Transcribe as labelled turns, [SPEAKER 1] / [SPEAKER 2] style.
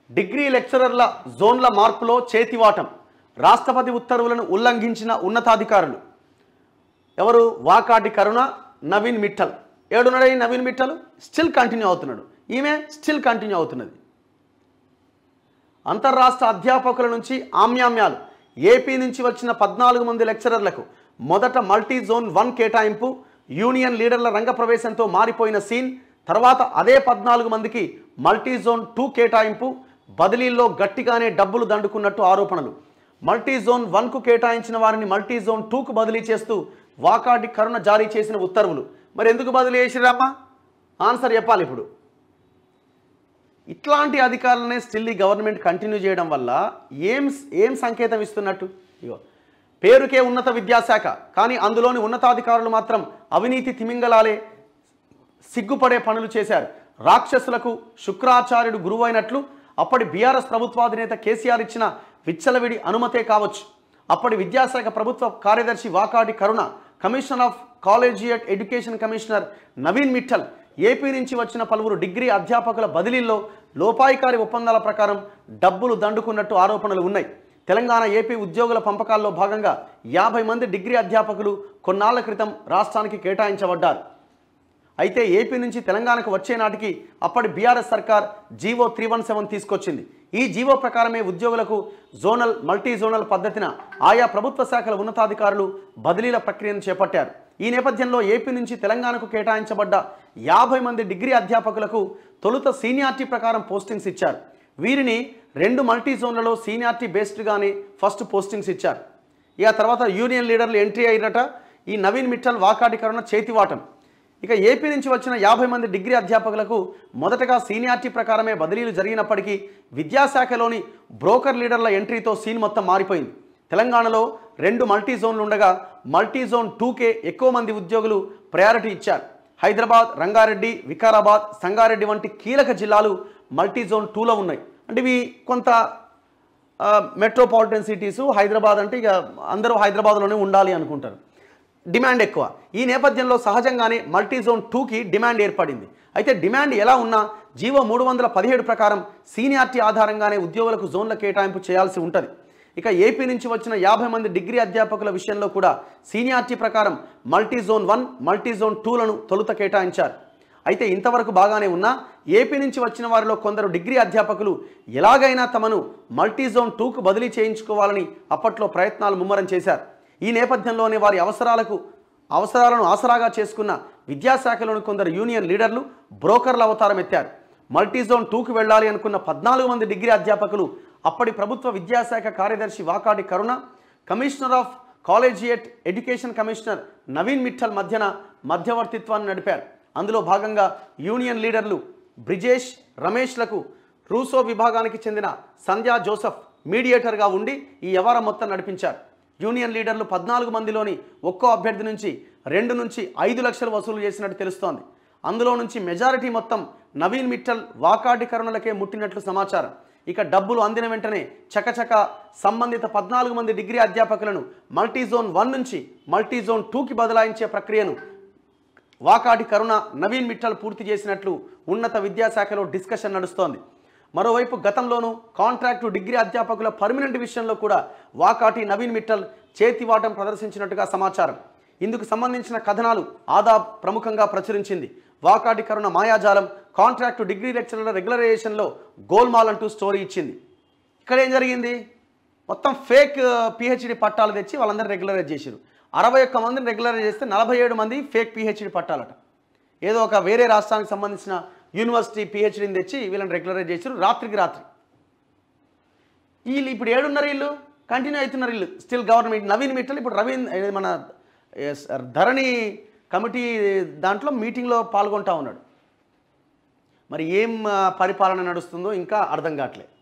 [SPEAKER 1] degree లెక్చరర్ల జోన్ల మార్పులో చేతివాటం రాష్ట్రపతి ఉత్తర్వులను ఉల్లంఘించిన ఉన్నతాధికారులు ఎవరు వాకాటి కరుణ నవీన్ మిట్టల్ ఏడున్నాడు ఈ నవీన్ మిట్టల్ స్టిల్ కంటిన్యూ అవుతున్నాడు ఈమె స్టిల్ కంటిన్యూ అవుతున్నది అంతర్రాష్ట్ర అధ్యాపకుల నుంచి ఆమ్యామ్యాలు ఏపీ నుంచి వచ్చిన పద్నాలుగు మంది లెక్చరర్లకు మొదట మల్టీ జోన్ వన్ కేటాయింపు యూనియన్ లీడర్ల రంగప్రవేశంతో మారిపోయిన సీన్ తర్వాత అదే పద్నాలుగు మందికి మల్టీ జోన్ టూ కేటాయింపు బదిలీల్లో గట్టిగానే డబ్బులు దండుకున్నట్టు ఆరోపణలు మల్టీ జోన్ వన్కు కేటాయించిన వారిని మల్టీ జోన్ టూకు బదిలీ చేస్తూ వాకాటి కరుణ జారీ చేసిన ఉత్తర్వులు మరి ఎందుకు బదిలీ చేసిరమ్మా ఆన్సర్ చెప్పాలి ఇప్పుడు ఇట్లాంటి అధికారులనే స్టిల్ ఈ గవర్నమెంట్ కంటిన్యూ చేయడం వల్ల ఏం ఏం సంకేతం ఇస్తున్నట్టు ఇగో పేరుకే ఉన్నత విద్యాశాఖ కానీ అందులోని ఉన్నతాధికారులు మాత్రం అవినీతి తిమింగలాలే సిగ్గుపడే పనులు చేశారు రాక్షసులకు శుక్రాచార్యుడు గురువైనట్లు అప్పటి బీఆర్ఎస్ ప్రభుత్వాధినేత కేసీఆర్ ఇచ్చిన విచ్చలవిడి అనుమతే కావచ్చు అప్పటి విద్యాశాఖ ప్రభుత్వ కార్యదర్శి Vakati Karuna commissioner of collegiate education commissioner Naveen Mittal AP నుంచి వచ్చిన పలువురు డిగ్రీ అధ్యాపకుల బదిలీల్లో లోపాయికారి ఒప్పందాల ప్రకారం డబ్బులు దండుకున్నట్టు ఆరోపణలు ఉన్నాయి తెలంగాణ ఏపీ ఉద్యోగుల పంపకాల్లో భాగంగా యాభై మంది డిగ్రీ అధ్యాపకులు కొన్నాళ్ల క్రితం రాష్ట్రానికి కేటాయించబడ్డారు అయితే ఏపీ నుంచి తెలంగాణకు వచ్చే నాటికి అప్పటి బీఆర్ఎస్ సర్కార్ జీవో త్రీ వన్ సెవెన్ తీసుకొచ్చింది ఈ జీవో ప్రకారమే ఉద్యోగులకు జోనల్ మల్టీ జోనల్ పద్ధతిన ఆయా ప్రభుత్వ శాఖల ఉన్నతాధికారులు బదిలీల ప్రక్రియను చేపట్టారు ఈ నేపథ్యంలో ఏపీ నుంచి తెలంగాణకు కేటాయించబడ్డ యాభై మంది డిగ్రీ అధ్యాపకులకు తొలుత సీనియారిటీ ప్రకారం పోస్టింగ్స్ ఇచ్చారు వీరిని రెండు మల్టీ జోన్లలో సీనియారిటీ బేస్డ్గానే ఫస్ట్ పోస్టింగ్స్ ఇచ్చారు ఇక తర్వాత యూనియన్ లీడర్లు ఎంట్రీ అయినట ఈ నవీన్ మిట్టల్ వాకాటికరణ చేతివాటం ఇక ఏపీ నుంచి వచ్చిన యాభై మంది డిగ్రీ అధ్యాపకులకు మొదటగా సీనియారిటీ ప్రకారమే బదిలీలు జరిగినప్పటికీ విద్యాశాఖలోని బ్రోకర్ లీడర్ల ఎంట్రీతో సీన్ మొత్తం మారిపోయింది తెలంగాణలో రెండు మల్టీ జోన్లు ఉండగా మల్టీ జోన్ టూకే ఎక్కువ మంది ఉద్యోగులు ప్రయారిటీ ఇచ్చారు హైదరాబాద్ రంగారెడ్డి వికారాబాద్ సంగారెడ్డి వంటి కీలక జిల్లాలు మల్టీ జోన్ టూలో ఉన్నాయి అంటే ఇవి కొంత ఆ, మెట్రోపాలిటన్ సిటీసు హైదరాబాద్ అంటే ఇక అందరూ హైదరాబాద్లోనే ఉండాలి అనుకుంటారు డిమాండ్ ఎక్కువ ఈ నేపథ్యంలో సహజంగానే మల్టీ జోన్ టూకి డిమాండ్ ఏర్పడింది అయితే డిమాండ్ ఎలా ఉన్నా జీవో మూడు వందల పదిహేడు ప్రకారం సీనియారిటీ ఆధారంగానే ఉద్యోగులకు జోన్ల కేటాయింపు చేయాల్సి ఉంటుంది ఇక ఏపీ నుంచి వచ్చిన యాభై మంది డిగ్రీ అధ్యాపకుల విషయంలో కూడా సీనియారిటీ ప్రకారం multi zone one multi zone టూలను తొలుత కేటాయించారు అయితే ఇంతవరకు బాగానే ఉన్నా ఏపీ నుంచి వచ్చిన వారిలో కొందరు డిగ్రీ అధ్యాపకులు ఎలాగైనా తమను మల్టీ జోన్ టూకు బదిలీ చేయించుకోవాలని అప్పట్లో ప్రయత్నాలు ముమ్మరం చేశారు ఈ నేపథ్యంలోనే వారి అవసరాలకు అవసరాలను ఆసరాగా చేసుకున్న విద్యాశాఖలోని కొందరు యూనియన్ లీడర్లు బ్రోకర్ల అవతారం ఎత్తారు మల్టీ జోన్ టూకు వెళ్ళాలి అనుకున్న పద్నాలుగు మంది డిగ్రీ అధ్యాపకులు అప్పటి ప్రభుత్వ విద్యాశాఖ కార్యదర్శి Vakati Karuna commissioner of collegiate education commissioner Naveen Mittal మధ్యన మధ్యవర్తిత్వాన్ని నడిపారు అందులో భాగంగా యూనియన్ లీడర్లు బ్రిజేష్ రమేష్లకు రూసో విభాగానికి చెందిన సంధ్యా జోసఫ్ మీడియేటర్గా ఉండి ఈ వ్యవహారం మొత్తం నడిపించారు యూనియన్ లీడర్లు పద్నాలుగు మందిలోని ఒక్కో అభ్యర్థి నుంచి రెండు నుంచి ఐదు లక్షలు వసూలు చేసినట్టు తెలుస్తోంది అందులో నుంచి మెజారిటీ మొత్తం నవీన్ మిట్టల్ వాకాటికరణలకే ముట్టినట్లు సమాచారం ఇక డబ్బులు అందిన వెంటనే చకచక సంబంధిత పద్నాలుగు మంది డిగ్రీ అధ్యాపకులను మల్టీ జోన్ వన్ నుంచి మల్టీ జోన్ టూకి బదలాయించే ప్రక్రియను వాకాటి కరుణ నవీన్ మిట్టల్ పూర్తి చేసినట్లు ఉన్నత విద్యాశాఖలో డిస్కషన్ నడుస్తోంది మరోవైపు గతంలోనూ కాంట్రాక్టు డిగ్రీ అధ్యాపకుల పర్మనెంట్ విషయంలో కూడా వాకాటి నవీన్ మిట్టల్ చేతివాటం ప్రదర్శించినట్టుగా సమాచారం ఇందుకు సంబంధించిన కథనాలు ఆదాబ్ ప్రముఖంగా ప్రచురించింది వాకాటి కరుణ మాయాజాలం కాంట్రాక్టు డిగ్రీ లెక్చరర్ల రెగ్యులరైజేషన్లో గోల్మాల్ అంటూ స్టోరీ ఇచ్చింది ఇక్కడ ఏం జరిగింది మొత్తం ఫేక్ పిహెచ్డి పట్టాలు తెచ్చి వాళ్ళందరూ రెగ్యులరైజ్ చేశారు అరవై ఒక్క మందిని రెగ్యులరైజ్ చేస్తే నలభై ఏడు మంది ఫేక్ పిహెచ్డి పట్టాలట ఏదో ఒక వేరే రాష్ట్రానికి సంబంధించిన యూనివర్సిటీ పిహెచ్డీని తెచ్చి వీళ్ళని రెగ్యులరైజ్ చేశారు రాత్రికి రాత్రి వీళ్ళు ఇప్పుడు ఏడున్నారు వీళ్ళు కంటిన్యూ అవుతున్నారు వీళ్ళు స్టిల్ గవర్నమెంట్ నవీన్ మిట్టల్ ఇప్పుడు రవీన్ ఏ, మన ఎస్, ధరణి కమిటీ దాంట్లో మీటింగ్లో పాల్గొంటా ఉన్నాడు మరి ఏం ఆ, పరిపాలన నడుస్తుందో ఇంకా అర్థం కావట్లేదు